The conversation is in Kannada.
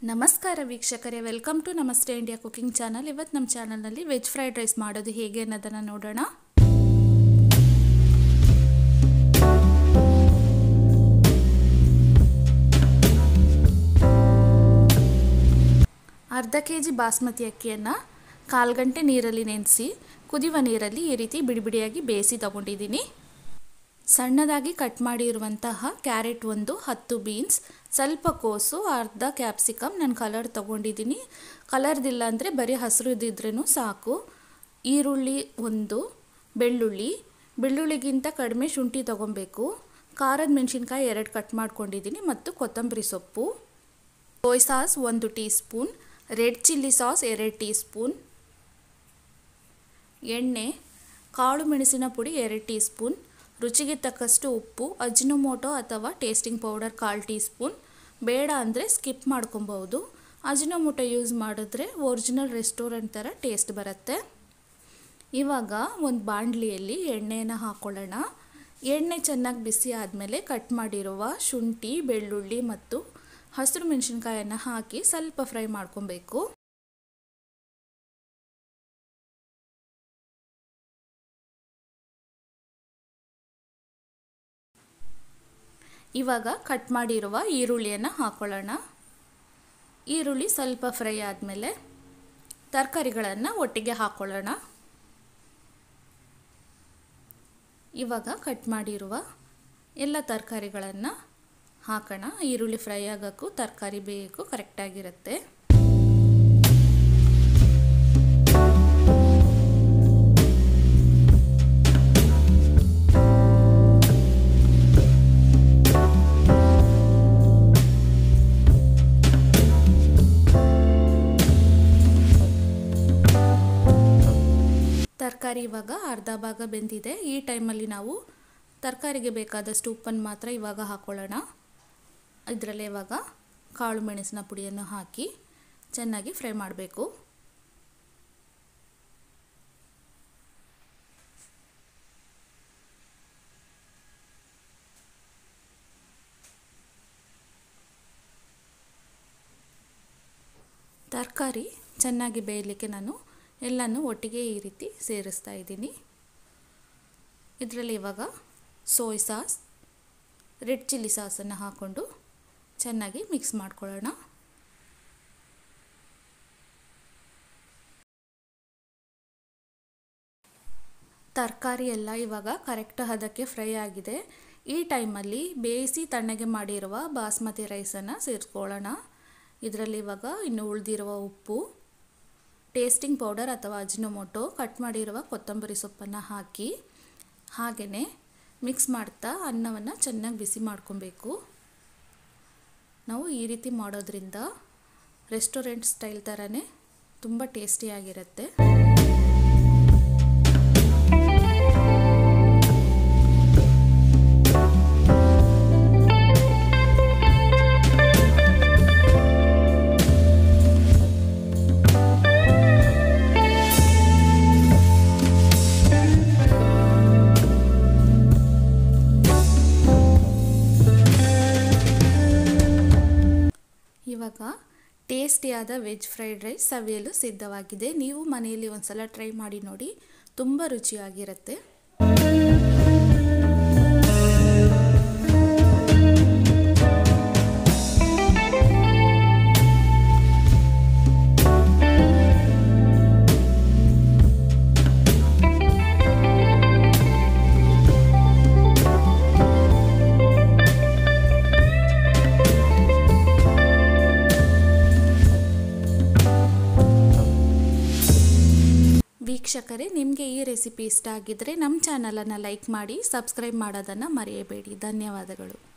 ನಮಸ್ಕಾರ ವೀಕ್ಷಕರೇ welcome to Namaste India cooking channel ಇವತ್ತು ನಮ್ಮ ಚಾನಲ್ನಲ್ಲಿ ವೆಜ್ ಫ್ರೈಡ್ ರೈಸ್ ಮಾಡೋದು ಹೇಗೆ ಅನ್ನೋದನ್ನು ನೋಡೋಣ ಅರ್ಧ ಕೆ ಜಿ ಬಾಸ್ಮತಿ ಅಕ್ಕಿಯನ್ನು ಕಾಲು ಗಂಟೆ ನೀರಲ್ಲಿ ನೆನೆಸಿ ಕುದಿಯುವ ನೀರಲ್ಲಿ ಈ ರೀತಿ ಬಿಡಿ ಬಿಡಿಯಾಗಿ ಬೇಯಿಸಿ ತಗೊಂಡಿದ್ದೀನಿ ಸಣ್ಣದಾಗಿ ಕಟ್ ಮಾಡಿರುವಂತಹ ಕ್ಯಾರೆಟ್ ಒಂದು ಹತ್ತು ಬೀನ್ಸ್ ಸ್ವಲ್ಪ ಕೋಸು ಅರ್ಧ ಕ್ಯಾಪ್ಸಿಕಮ್ ನಾನು ಕಲರ್ ತೊಗೊಂಡಿದ್ದೀನಿ ಕಲರ್ದಿಲ್ಲ ಅಂದರೆ ಬರೀ ಹಸಿರು ಇದ್ದಿದ್ರೂ ಸಾಕು ಈರುಳ್ಳಿ ಒಂದು ಬೆಳ್ಳುಳ್ಳಿ ಬೆಳ್ಳುಳ್ಳಿಗಿಂತ ಕಡಿಮೆ ಶುಂಠಿ ತೊಗೊಬೇಕು ಖಾರದ ಮೆಣಸಿನ್ಕಾಯಿ ಎರಡು ಕಟ್ ಮಾಡ್ಕೊಂಡಿದ್ದೀನಿ ಮತ್ತು ಕೊತ್ತಂಬರಿ ಸೊಪ್ಪು ಸೋಯ್ ಸಾಸ್ ಒಂದು tea spoon red chilli sauce ಎರಡು ಟೀ ಸ್ಪೂನ್ ಎಣ್ಣೆ ಕಾಳು ಮೆಣಸಿನ ಪುಡಿ ಎರಡು ಟೀ ಸ್ಪೂನ್ ರುಚಿಗೆ ತಕ್ಕಷ್ಟು ಉಪ್ಪು ಅಜಿನೋಮೋಟೊ ಅಥವಾ ಟೇಸ್ಟಿಂಗ್ ಪೌಡರ್ ಕಾಲು ಟೀ ಸ್ಪೂನ್ ಬೇಡ ಅಂದರೆ ಸ್ಕಿಪ್ ಮಾಡ್ಕೊಬೋದು ಅಜಿನೋಮೋಟೊ ಯೂಸ್ ಮಾಡಿದ್ರೆ ಒರಿಜಿನಲ್ ರೆಸ್ಟೋರೆಂಟ್ ಥರ ಟೇಸ್ಟ್ ಬರುತ್ತೆ ಇವಾಗ ಒಂದು ಬಾಣಲಿಯಲ್ಲಿ ಎಣ್ಣೆನ ಹಾಕ್ಕೊಳ್ಳೋಣ ಎಣ್ಣೆ ಚೆನ್ನಾಗಿ ಬಿಸಿ ಆದಮೇಲೆ ಕಟ್ ಮಾಡಿರುವ ಶುಂಠಿ ಬೆಳ್ಳುಳ್ಳಿ ಮತ್ತು ಹಸಿರು ಮೆಣಸಿನ್ಕಾಯನ್ನು ಹಾಕಿ ಸ್ವಲ್ಪ ಫ್ರೈ ಮಾಡ್ಕೊಬೇಕು ಇವಾಗ ಕಟ್ ಮಾಡಿರುವ ಈರುಳ್ಳಿಯನ್ನು ಹಾಕ್ಕೊಳ್ಳೋಣ ಈರುಳ್ಳಿ ಸ್ವಲ್ಪ ಫ್ರೈ ಆದಮೇಲೆ ತರಕಾರಿಗಳನ್ನು ಒಟ್ಟಿಗೆ ಹಾಕ್ಕೊಳ್ಳೋಣ ಇವಾಗ ಕಟ್ ಮಾಡಿರುವ ಎಲ್ಲ ತರಕಾರಿಗಳನ್ನು ಹಾಕೋಣ ಈರುಳ್ಳಿ ಫ್ರೈ ಆಗೋಕ್ಕೂ ತರಕಾರಿ ಬೇಯಕ್ಕೂ ಕರೆಕ್ಟಾಗಿರುತ್ತೆ ತರಕಾರಿ ಇವಾಗ ಅರ್ಧ ಭಾಗ ಬೆಂದಿದೆ ಈ ಟೈಮಲ್ಲಿ ನಾವು ತರಕಾರಿಗೆ ಬೇಕಾದಷ್ಟು ಉಪ್ಪನ್ನು ಮಾತ್ರ ಇವಾಗ ಹಾಕ್ಕೊಳ್ಳೋಣ ಇದರಲ್ಲೇ ಇವಾಗ ಕಾಳು ಮೆಣಸಿನ ಪುಡಿಯನ್ನು ಹಾಕಿ ಚೆನ್ನಾಗಿ ಫ್ರೈ ಮಾಡಬೇಕು ತರಕಾರಿ ಚೆನ್ನಾಗಿ ಬೇಯಲಿಕ್ಕೆ ನಾನು ಎಲ್ಲನೂ ಒಟ್ಟಿಗೆ ಈ ರೀತಿ ಸೇರಿಸ್ತಾ ಇದ್ದೀನಿ ಇದರಲ್ಲಿ ಇವಾಗ ಸೋಯ್ ಸಾಸ್ ರೆಡ್ ಚಿಲ್ಲಿ ಸಾಸನ್ನು ಹಾಕ್ಕೊಂಡು ಚೆನ್ನಾಗಿ ಮಿಕ್ಸ್ ಮಾಡ್ಕೊಳ್ಳೋಣ ತರಕಾರಿ ಎಲ್ಲ ಇವಾಗ ಕರೆಕ್ಟ್ ಹದಕ್ಕೆ ಫ್ರೈ ಆಗಿದೆ ಈ ಟೈಮಲ್ಲಿ ಬೇಯಿಸಿ ತಣ್ಣಗೆ ಮಾಡಿರುವ ಬಾಸ್ಮತಿ ರೈಸನ್ನು ಸೇರಿಸ್ಕೊಳ್ಳೋಣ ಇದರಲ್ಲಿ ಇವಾಗ ಇನ್ನು ಉಳಿದಿರುವ ಉಪ್ಪು ಟೇಸ್ಟಿಂಗ್ ಪೌಡರ್ ಅಥವಾ ಅಜಿನೋಮೋಟೊ ಕಟ್ ಮಾಡಿರುವ ಕೊತ್ತಂಬರಿ ಸೊಪ್ಪನ್ನು ಹಾಕಿ ಹಾಗೆಯೇ ಮಿಕ್ಸ್ ಮಾಡ್ತಾ ಅನ್ನವನ್ನು ಚೆನ್ನಾಗಿ ಬಿಸಿ ಮಾಡ್ಕೊಬೇಕು ನಾವು ಈ ರೀತಿ ಮಾಡೋದ್ರಿಂದ ರೆಸ್ಟೋರೆಂಟ್ ಸ್ಟೈಲ್ ಥರನೇ ತುಂಬ ಟೇಸ್ಟಿಯಾಗಿರುತ್ತೆ ಇವಾಗ ಟೇಸ್ಟಿಯಾದ ವೆಜ್ ಫ್ರೈಡ್ ರೈಸ್ ಸವಿಯಲು ಸಿದ್ಧವಾಗಿದೆ ನೀವು ಮನೆಯಲ್ಲಿ ಒಂದ್ಸಲ ಟ್ರೈ ಮಾಡಿ ನೋಡಿ ತುಂಬ ರುಚಿಯಾಗಿರುತ್ತೆ ವೀಕ್ಷಕರೇ ನಿಮಗೆ ಈ ರೆಸಿಪಿ ಇಷ್ಟ ಆಗಿದ್ದರೆ ನಮ್ಮ ಚಾನಲನ್ನು ಲೈಕ್ ಮಾಡಿ ಸಬ್ಸ್ಕ್ರೈಬ್ ಮಾಡೋದನ್ನು ಮರೆಯಬೇಡಿ ಧನ್ಯವಾದಗಳು